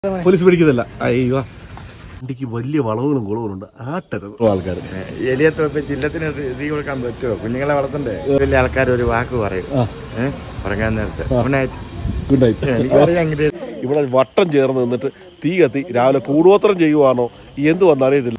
Police പിടിക്കുന്നില്ല അയ്യോ വണ്ടിക്ക് വലിയ വളവുകളും കുളവുകളുണ്ട് ആട്ടരുത് ആൾക്കാർ എലിയെ തോപ്പിച്ച് ഇല്ലത്തിന് തീ കൊടുക്കാൻ പറ്റുമോ കുഞ്ഞുങ്ങളെ വളർത്തണ്ടേ വലിയ ആൾക്കാർ ഒരു വാക്ക് പറയും ഏഹ് ഉറങ്ങാൻ നേരത്തെ ഗുഡ് നൈറ്റ് ഗുഡ് നൈറ്റ് എനിക്കറിയാം അങ്ങനെ ഇവിടെ വട്ടം ചേർന്ന് നിന്നിട്ട് തീ കത്തി രാവിലെ കൂടുവോത്രം ചെയ്യുവാണോ എന്ത് വന്നാലും അറിയത്തില്ല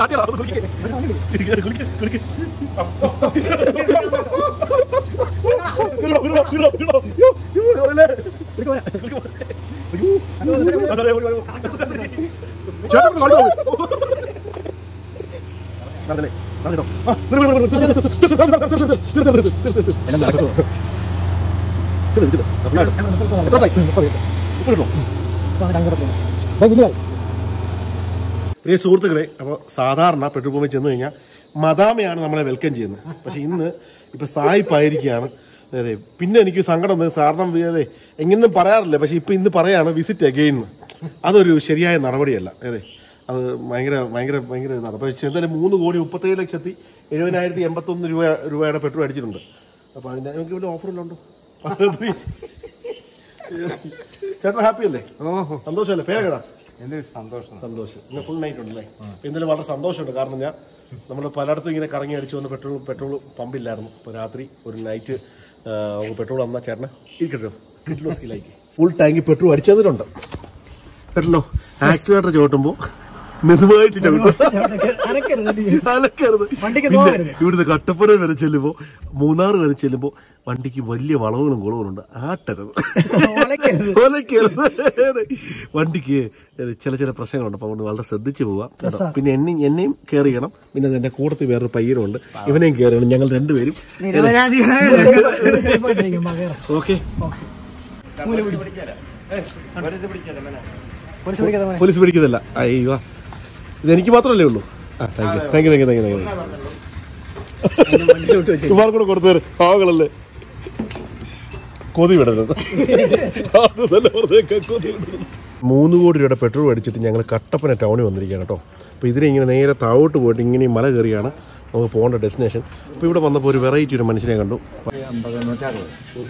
പ്രിയ സുഹൃത്തുക്കളെ അപ്പോൾ സാധാരണ പെട്രോൾ പമ്പിൽ ചെന്ന് കഴിഞ്ഞാൽ മദാമയാണ് നമ്മളെ വെൽക്കം ചെയ്യുന്നത് പക്ഷെ ഇന്ന് ഇപ്പൊ സായിപ്പായിരിക്കുകയാണ് അതെ പിന്നെ എനിക്ക് സങ്കടം വന്നത് സാറിനും അതെ എങ്ങനെയും പറയാറില്ല പക്ഷെ ഇപ്പൊ ഇന്ന് പറയാണ് വിസിറ്റ് അഗെയിൻ അതൊരു ശരിയായ നടപടിയല്ല അതെ അത് ഭയങ്കര ഭയങ്കര ഭയങ്കര ഇതാണ് അപ്പോൾ എന്തായാലും മൂന്ന് കോടി മുപ്പത്തേഴ് ലക്ഷത്തി എഴുപതിനായിരത്തി എൺപത്തൊന്ന് രൂപ രൂപയുടെ പെട്രോൾ അടിച്ചിട്ടുണ്ട് അപ്പോൾ അതിൻ്റെ നമുക്ക് ഇവിടെ ഓഫറിലുണ്ടോ ചേട്ടൻ ഹാപ്പി അല്ലേ സന്തോഷമല്ലേ പേരേടാ എന്ത് സന്തോഷം സന്തോഷം ഇന്ന് ഫുൾ നൈറ്റ് ഉണ്ടല്ലേ ഇന്നലെ വളരെ സന്തോഷമുണ്ട് കാരണം ഞാൻ നമ്മൾ പലയിടത്തും ഇങ്ങനെ കറങ്ങി അടിച്ചു വന്ന പെട്രോൾ പെട്രോൾ പമ്പില്ലായിരുന്നു ഇപ്പോൾ രാത്രി ഒരു നൈറ്റ് പെട്രോൾ വന്നാൽ ചേട്ടന് ഇരിക്കട്ടോ കിട്ടുന്ന സ്കിലായിക്ക് ഫുൾ ടാങ്കി പെട്രോൾ അടിച്ചതിലുണ്ട് കേട്ടല്ലോ ആക്സിലേറ്റർ ചവിട്ടുമ്പോൾ മെതുവായിട്ട് ചവിട്ടും അനക്കരുത് പിന്നെ ഇവിടുന്ന് കട്ടപ്പുര വരെ ചെല്ലുമ്പോൾ മൂന്നാർ വരെ ചെല്ലുമ്പോൾ വണ്ടിക്ക് വലിയ വളവുകളും കുളവുകളുണ്ട് ആട്ടരുത് ഒലക്കരുത് വണ്ടിക്ക് ചില ചില പ്രശ്നങ്ങളുണ്ട് അപ്പോൾ അതുകൊണ്ട് വളരെ ശ്രദ്ധിച്ചു പോവാം കേട്ടോ. പിന്നെ എന്നെയും എന്നെയും കെയർ ചെയ്യണം പിന്നെ എന്റെ കൂട്ടത്തിൽ വേറൊരു പയ്യനുണ്ട് ഇവനെയും കെയർ ചെയ്യണം ഞങ്ങൾ രണ്ടുപേരും ഓക്കെ പോലീസ് പിടിക്കുന്നില്ല അയ്യോ ഇത് എനിക്ക് മാത്രമല്ലേ ഉള്ളൂ ആ thank you thank you thank you thank you thank you Kumar കൂടെ കൊടുത്തു തരും പാവങ്ങളല്ലേ കൊതി വിടരുത് അത് തന്നെ വെറുതെ കൊതി വിടരുത്. മൂന്ന് കോടി രൂപയുടെ പെട്രോൾ അടിച്ചിട്ട് ഞങ്ങൾ കട്ടപ്പന ടൗണിൽ വന്നിരിക്കുകയാണ് കേട്ടോ അപ്പോൾ ഇതിനെ ഇങ്ങനെ നേരെ താഴോട്ട് പോയിട്ട് ഇങ്ങനെ ഈ മല കയറിയാണ് നമുക്ക് പോകേണ്ട ഡെസ്റ്റിനേഷൻ അപ്പോൾ ഇവിടെ വന്നപ്പോൾ ഒരു വെറൈറ്റി ഒരു മനുഷ്യനെ കണ്ടു അമ്പത് നൂറ്ററുപത്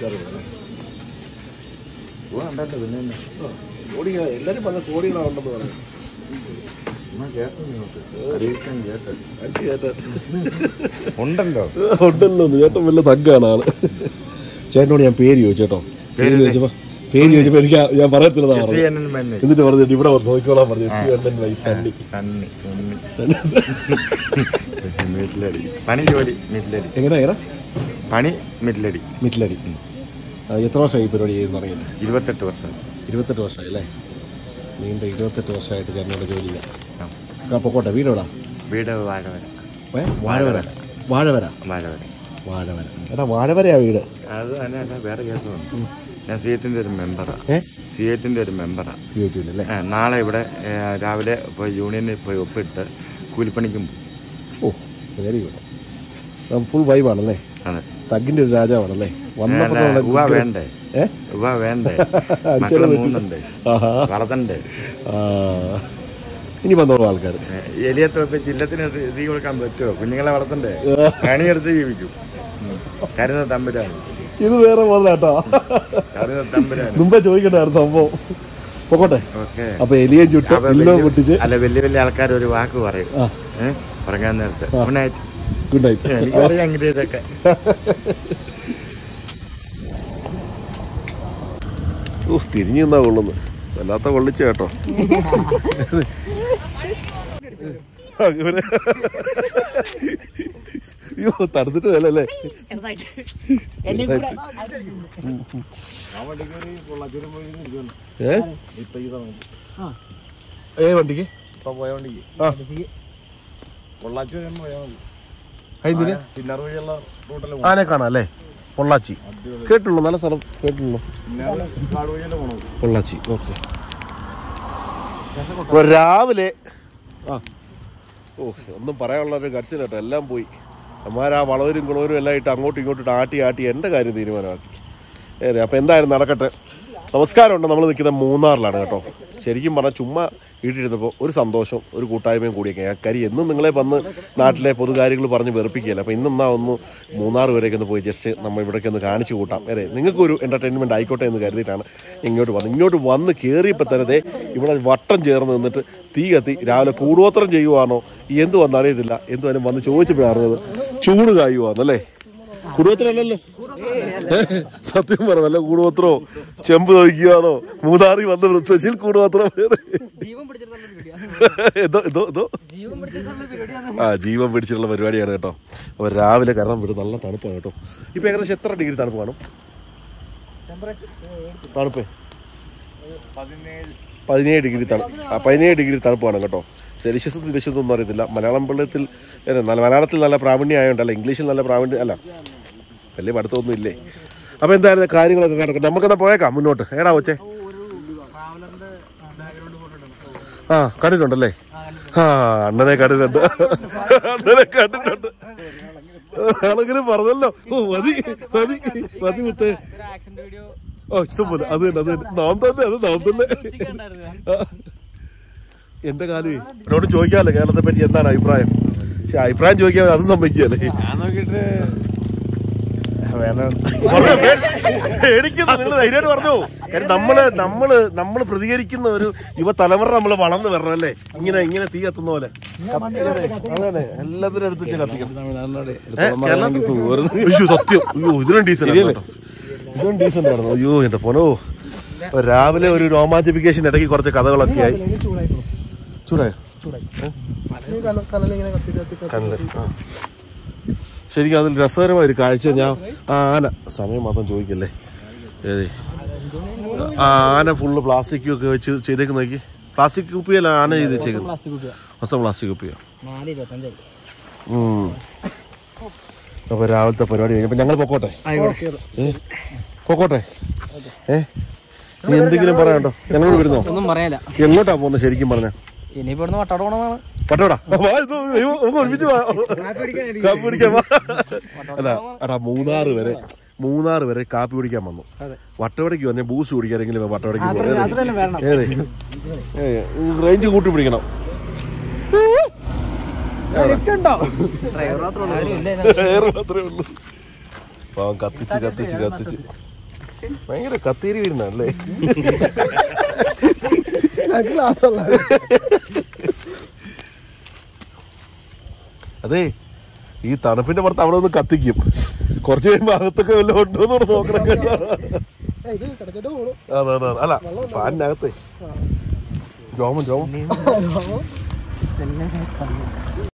ഓ ഉണ്ടല്ലോ പിന്നെ എന്നാ? കോടികൾ എല്ലാവരും പറഞ്ഞ കോടികളാണെന്ന് പറഞ്ഞു ഞാൻ കേട്ടോ ഇങ്ങോട്ട്. അറിയിക്കാൻ കേട്ടോ. ഉണ്ടല്ലോ ഉണ്ടല്ലോ ചേട്ടൻ വല്ല തഗ്ഗാണ് ആള് ചേട്ടനോട് ഞാൻ പേര് ചോദിച്ചു കേട്ടോ പേര് ചോദിച്ചപ്പോ പേര് ചോദിച്ചപ്പോ എനിക്ക് ആ- ഞാൻ പറയത്തില്ലെന്നാ പറഞ്ഞു CNN മന്നെ. എന്നിട്ട് പറഞ്ഞിട്ട് ഇവിടെ വന്ന് നോക്കിക്കോളാൻ പറഞ്ഞു എസ് സി എണ്ണൻ വൈ സണ്ണി സണ്ണി, സണ്ണി. മിഡിലടി പണി ജോലി മിഡിലടി എങ്ങനെ എങ്ങനെ പണി മിഡിലടി മിറ്റിലടി ആ, എത്ര വർഷമായി ഈ പരിപാടി ചെയ്ത് തുടങ്ങിയിട്ട് ഇരുപത്തെട്ട് വർഷം ഇരുപത്തെട്ട് വർഷമായി അല്ലേ നീണ്ട ഇരുപത്തെട്ട് വർഷമായിട്ട് ചേട്ടനോട് ജോലി ചെയ്യാം ആ. ആ, പൊക്കോട്ടെ വീട് എവിടാ വീട് വാഴവര ഏ വാഴവര വാഴവര വാഴവര വാഴവര എടാ വാഴവരയാ വീട് അത് തന്നെ അല്ല വേറെ കേസുണ്ട് ഞാൻ സി എറ്റിന്റെ ഒരു മെമ്പറാ ഏ സി എറ്റിന്റെ ഒരു മെമ്പറാ സി ഒ ടിയിലല്ലേ ആ, നാളെ ഇവിടെ ഏ, രാവിലെ പോയി യൂണിയനിൽ പോയി ഒപ്പിട്ട് കൂലിപ്പണിക്കും പോകും. ഓ വെരി ഗുഡ് ഫുൾ വൈബാണല്ലേ അതെ തഗ്ഗിന്റെ ഒരു രാജാവാണല്ലേ വന്നപ്പോ അല്ല, നമ്മളെ ഉവ്വ ഗുഡ് വേണ്ടേ ഏ? ഉവ്വ വേണ്ടേ അടിച്ചാലും മക്കള് പറ്റില്ല. മൂന്നുണ്ട് ആഹാ. വളർത്തണ്ടേ ആ. ഇനി വന്നോളൂ ആൾക്കാർ ഏ, എലിയെ തോപ്പിച്ച് ഇല്ലത്തിന് തീ- തീ കൊടുക്കാൻ പറ്റുമോ കുഞ്ഞുങ്ങളെ വളർത്തണ്ടേ കണിയെടുത്ത് ജീവിക്കും ഉം. കരുന്ന തമ്പുരാണ് ഇത് വേറെ മുതലാട്ടോ കരുന്ന തമ്പുരാണ് മുമ്പേ ചോദിക്കണ്ടായിരുന്നു സംഭവം പൊക്കോട്ടെ ഓക്കെ അപ്പൊ എലിയെ ചുട്ട് അപ്പൊ ഇല്ലോ വലിയ- പൊട്ടിച്ച് അല്ല വലിയ വലിയ ആൾക്കാർ ഒരു വാക്ക് പറയും ആ ഏഹ് ഉറങ്ങാൻ നേരത്തെ ഗുഡ് നൈറ്റ് ഗുഡ് നൈറ്റ് എനിക്കറിയാം അങ്ങനെ ഇതൊക്കെ ഓ തിരിഞ്ഞു നിന്നാ കൊള്ളുന്നു വല്ലാത്ത കൊള്ളിച്ച കേട്ടോ അങ്ങനെ അയ്യോ തടുത്തിട്ട് വേലല്ലേ ഏ ഏ വണ്ടിക്ക് ഇപ്പൊ പോയ വണ്ടിക്ക് ആ പൊള്ളാച്ചി വരെ പോയാൽ മതി അതിന് ചില്ലറ വഴിയുള്ള റൂട്ടല്ലേ ആനെ കാണാം അല്ലേ പൊള്ളാച്ചി കേട്ടുള്ളൂ നല്ല സ്ഥലം കേട്ടുള്ളൂ പിന്നെ കാട് വഴിയല്ലേ പോണത് പൊള്ളാച്ചി ഓക്കെ അപ്പോൾ രാവിലെ ആ ഓ ഒന്നും പറയാനുള്ള ഒരു ഗഡ്സില്ല കേട്ടോ എല്ലാം പോയി അമ്മാർ ആ വളവരും കുളവരും എല്ലാം ഇട്ട് അങ്ങോട്ടും ഇങ്ങോട്ടും ഇട്ട് ആട്ടി ആട്ടി എൻ്റെ കാര്യം തീരുമാനമാക്കി ഏറെ അപ്പോൾ എന്തായാലും നടക്കട്ടെ നമസ്കാരമുണ്ട് നമ്മൾ നിൽക്കുന്ന മൂന്നാറിലാണ് കേട്ടോ ശരിക്കും പറഞ്ഞാൽ ചുമ്മാ വീട്ടിലിരുന്നപ്പോൾ ഒരു സന്തോഷം ഒരു കൂട്ടായ്മയും കൂടിയൊക്കെ കാര്യം എന്നും നിങ്ങളെ വന്ന് നാട്ടിലെ പൊതുകാര്യങ്ങൾ പറഞ്ഞ് വെറുപ്പിക്കുകയല്ല അപ്പോൾ ഇന്നെന്നാ ഒന്ന് മൂന്നാർ വരെയൊക്കെ ഒന്ന് പോയി ജസ്റ്റ് നമ്മൾ ഇവിടേക്ക് ഒന്ന് കാണിച്ചു കൂട്ടാം അതെ നിങ്ങൾക്കൊരു എൻ്റർടൈൻമെൻറ്റ് ആയിക്കോട്ടെ എന്ന് കരുതിയിട്ടാണ് ഇങ്ങോട്ട് വന്നത് ഇങ്ങോട്ട് വന്ന് കയറിയപ്പോൾ തന്നെ ദേ ഇവിടെ വട്ടം ചേർന്ന് നിന്നിട്ട് തീ കത്തി രാവിലെ കൂടുവോത്രം ചെയ്യുവാണോ എന്ത് വന്നറിയത്തില്ല എന്തുവാനും വന്ന് ചോദിച്ചപ്പോഴാണ് അറിഞ്ഞത് ചൂട് കായുവാന്നല്ലേ കുടുംബത്തിലല്ലല്ലോ സത്യം പറഞ്ഞല്ല കൂടുപത്രോ ചെമ്പ് നോക്കിയാണോ മൂന്നാറി വന്ന് വൃത്തശിൽ കൂടുപത്രം എന്തോ എന്തോ എന്തോ ആ ജീവൻ പിടിച്ചിട്ടുള്ള പരിപാടിയാണ് കേട്ടോ അപ്പോൾ രാവിലെ കാരണം ഇവിടെ നല്ല തണുപ്പാണ് കേട്ടോ ഇപ്പൊ ഏകദേശം എത്ര ഡിഗ്രി തണുപ്പ് കാണും തണുപ്പ് പതിനേഴ് ഡിഗ്രി തണുപ്പ് ആ, പതിനേഴ് ഡിഗ്രി തണുപ്പാണ് കേട്ടോ സെൽഷ്യസും സെൽഷ്യസും ഒന്നും അറിയത്തില്ല മലയാളം പള്ളത്തിൽ ഏ, നല്ല മലയാളത്തിൽ നല്ല പ്രാവീണ്യം ആയതുകൊണ്ടല്ല ഇംഗ്ലീഷിൽ നല്ല പ്രാവീണ്യം അല്ല വലിയ പഠിത്തമൊന്നും ഇല്ലേ അപ്പോൾ എന്തായാലും കാര്യങ്ങളൊക്കെ കിടക്കട്ടെ നമുക്കെന്നാ പോയേക്കാം മുന്നോട്ട് ഏടാ കൊച്ചേ ആ കണ്ടിട്ടുണ്ടല്ലേ ആ അണ്ണനെ കണ്ടിട്ടുണ്ട് അണ്ണനെ കണ്ടിട്ടുണ്ട് ആണെങ്കിലും പറഞ്ഞല്ലോ ഓ മതി മതി മതി മുത്തേ ഓ ഇഷ്ടംപോലെ അത് തന്നെ അത് തന്നെ നാം തന്നെ അത് നാം തന്നെ ആ. എന്റെ കാലമേ എന്നോട് ചോദിക്കാമല്ലോ കേരളത്തെ പറ്റി എന്താണ് അഭിപ്രായം പക്ഷെ അഭിപ്രായം ചോദിക്കാൻ അതും സമ്മതിക്കുകയല്ലേ ഞാൻ നോക്കിയിട്ട് വേണ്ട പറഞ്ഞോ, പേ- പേടിക്കുന്നു നിങ്ങൾ ധൈര്യമായിട്ട് പറഞ്ഞോ കാര്യം നമ്മള് നമ്മള് നമ്മള് പ്രതികരിക്കുന്ന ഒരു യുവതലമുറ നമ്മള് വളർന്നു വരണം അല്ലേ ഇങ്ങനെ ഇങ്ങനെ തീ കത്തുന്ന പോലെ അങ്ങനെ എല്ലാത്തിനും എടുത്ത് വെച്ച് കത്തിക്കണം ഏ, കേരളം? അയ്യോ സത്യം അയ്യോ ഇതിനും ഡീസന്റ് ഇതിനും ഡീസന്റ് ആയിരുന്നു അയ്യോ എന്റെ പൊനോ അപ്പൊ രാവിലെ ഒരു രോമാഞ്ചിഫിക്കേഷൻ ഇടയ്ക്ക് കുറച്ച് കഥകളൊക്കെ ആയി ചൂടായോ കനല് ആ ശരിക്കും അതിൽ രസകരമായ ഒരു കാഴ്ച ഞാൻ ആ ആന സമയം മാത്രം ചോദിക്കല്ലേ ഏതേ ആ ആന ഫുള്ള് പ്ലാസ്റ്റിക് ഒക്കെ വെച്ച് ചെയ്തേക്ക് നോക്കി പ്ലാസ്റ്റിക് കുപ്പിയല്ല ആന ചെയ്ത് വെച്ചേക്കുന്നത് മൊത്തം പ്ലാസ്റ്റിക് കുപ്പിയോ ഉം. അപ്പൊ രാവിലത്തെ പരിപാടി കഴിഞ്ഞപ്പോ ഞങ്ങൾ പൊക്കോട്ടെ ഏ? പൊക്കോട്ടെ ഏ നീ എന്തെങ്കിലും പറയാണ്ടോ ഞങ്ങളോട് വരുന്നോ ഒന്നും പറയാനില്ല എങ്ങോട്ടാ പോകുന്നത് ശരിക്കും പറഞ്ഞ ഇനിയിപ്പോ ഇവിടുന്ന് വട്ടാട് പോകണമെന്നാണ് പട്ടോടാ വാ, ഇത് അയ്യോ, നമുക്ക് ഒരുമിച്ച് വാ. കാപ്പി കുടിക്കാൻ വാ. അല്ല എടാ മൂന്നാറ് വരെ മൂന്നാറ് വരെ കാപ്പി കുടിക്കാൻ വന്നു വട്ടവടയ്ക്ക് വന്നെ ബൂസ് കുടിക്കാനെങ്കിലും വട്ടവടയ്ക്ക് പോകും ഏതെ റേഞ്ച് കൂട്ടി പിടിക്കണം എയർ മാത്രമേ ഉള്ളൂ പാവം കത്തിച്ച് കത്തിച്ച് കത്തിച്ച് ഭയങ്കര കത്തേരി വരുന്നല്ലേ അതെ ഈ തണുപ്പിന്റെ പുറത്ത് അവിടെ ഒന്ന് കത്തിക്കും കുറച്ച് കഴിയുമ്പോ അകത്തൊക്കെ വല്ലതും ഉണ്ടോ എന്ന് നോക്കണം കേട്ടോ അതെ അതെ അതെ. അല്ല ഫാനിനകത്തെ രോമൻ രോമൻ